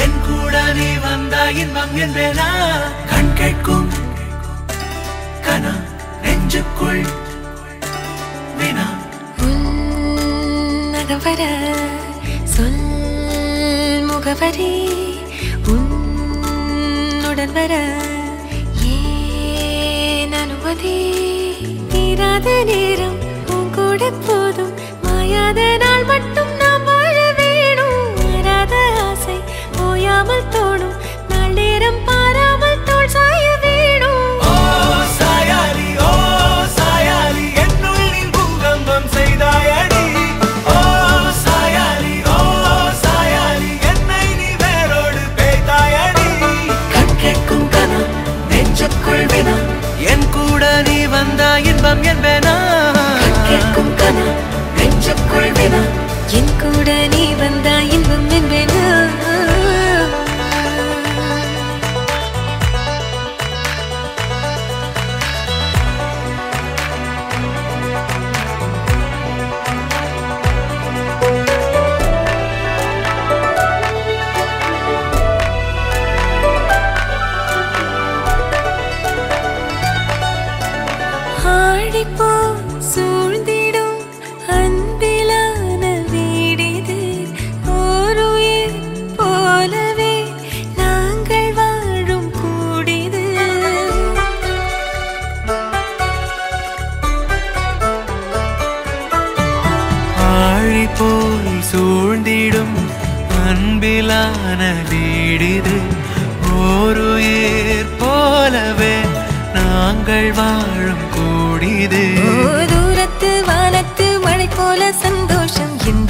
என் கூட நீ வந்தா இன்பம் என்பேனா கண் கேட்கும் கனா நெஞ்சுக்குள் வினா உன்னகவர சொல் முகவரி உன்னுடன் வர ஏன் அனுமதி தீராத நேரம் உன் கூட போதும் மாயாத நாள் மட்டும் நாம் வாழ வேணும் மாறாத ஆசை ஓயாமல் தோணும் நாள் நேரம் பாராமல் தோல் சாய வேணும் ஓ சாயாலி ஓ சாயாலி என்னுள்ளில் பூகம்பம் செய்தாயடி ஓ சாயாலி ஓ சாயாலி என்னை நீ வேரோடு பேய்த்தாயடி கண் கேட்கும் கனா நெஞ்சுக்குள் வினா என் கூட நீ வந்தா இன்பம் என்பேனா கண் கேட்கும் கனா நெஞ்சுக்குள் வினா என் கூட நீ வந்தா இன்பம் என்பேனா ஆடிப்போ சூழ்ந்திடும் அன்பிலான வீடிது ஓருயிர் போலவே நாங்கள் வாழும் கூடிது ஆழி போல் சூழ்ந்திடும் அன்பிலான வீடிது ஓருயிர் போலவே நாங்கள் வாழும் கூடிது ஓ தூரத்து வானத்து மழை போல சந்தோஷம் என்